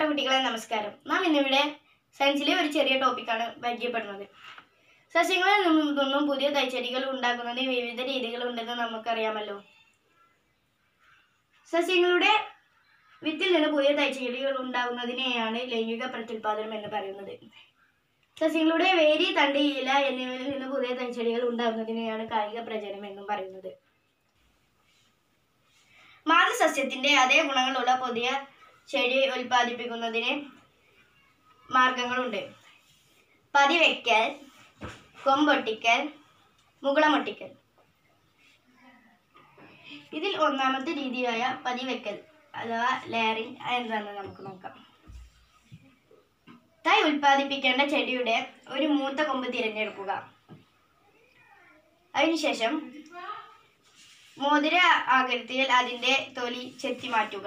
കുട്ടികളെ നമസ്കാരം നാം ഇന്നിവിടെ സയൻസിലെ ഒരു ചെറിയ ടോപ്പിക്കാണ് പരിചയപ്പെടുന്നത് സസ്യങ്ങളിൽ നിന്നും നിന്നും പുതിയ തൈച്ചെടികൾ ഉണ്ടാക്കുന്നതിന് വിവിധ രീതികൾ ഉണ്ടെന്ന് നമുക്കറിയാമല്ലോ സസ്യങ്ങളുടെ വിത്തിൽ നിന്ന് പുതിയ തൈച്ചെടികൾ ഉണ്ടാകുന്നതിനെയാണ് ലൈംഗിക പ്രത്യുൽപാദനം എന്ന് പറയുന്നത് സസ്യങ്ങളുടെ വേരി തണ്ട് ഇല എന്നിവയിൽ നിന്ന് പുതിയ തൈച്ചെടികൾ ഉണ്ടാകുന്നതിനെയാണ് കായിക പ്രജനനം എന്നും പറയുന്നത് മാതൃസസ്യത്തിന്റെ അതേ ഗുണങ്ങളുള്ള പുതിയ ചെടി ഉൽപ്പാദിപ്പിക്കുന്നതിന് മാർഗങ്ങളുണ്ട് പതിവയ്ക്കൽ കൊമ്പൊട്ടിക്കൽ മുകുളമൊട്ടിക്കൽ ഇതിൽ ഒന്നാമത്തെ രീതിയായ പതിവയ്ക്കൽ അഥവാ ലെയറിംഗ് എന്താണെന്ന് നമുക്ക് നോക്കാം തൈ ഉൽപ്പാദിപ്പിക്കേണ്ട ചെടിയുടെ ഒരു മൂത്ത കൊമ്പ് തിരഞ്ഞെടുക്കുക അതിനുശേഷം മോതിര ആകൃതിയിൽ അതിൻ്റെ തൊലി ചെത്തി മാറ്റുക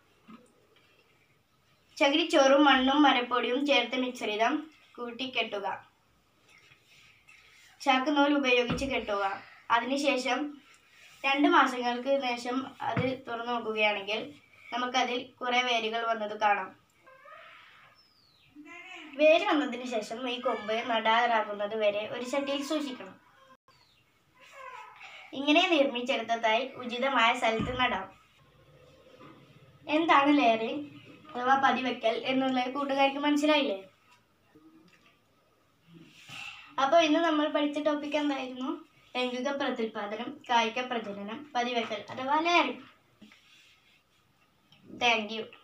ചകിരിച്ചോറും മണ്ണും മരപ്പൊടിയും ചേർത്ത് മിശ്രിതം കൂട്ടിക്കെട്ടുക ചാക്കുനൂൽ ഉപയോഗിച്ച് കെട്ടുക അതിനുശേഷം രണ്ട് മാസങ്ങൾക്ക് ശേഷം അത് തുറന്നു നോക്കുകയാണെങ്കിൽ നമുക്കതിൽ കുറേ വേരുകൾ വന്നത് കാണാം വേര് വന്നതിന് ശേഷം ഈ കൊമ്പ് നടാറാകുന്നത് വരെ ഒരു ചട്ടിയിൽ സൂക്ഷിക്കണം ഇങ്ങനെ നിർമ്മിച്ചെടുത്ത തൈ ഉചിതമായ സ്ഥലത്ത് നടാം എന്താണ് ലെയറിംഗ് അഥവാ പതിവെക്കൽ എന്നുള്ളത് കൂട്ടുകാർക്ക് മനസ്സിലായില്ലേ അപ്പോൾ ഇന്ന് നമ്മൾ പഠിച്ച ടോപ്പിക് എന്തായിരുന്നു ലൈംഗിക പ്രത്യുൽപാദനം കായിക പ്രജനനം പതിവെക്കൽ അഥവാ ലെയറിംഗ് താങ്ക് യു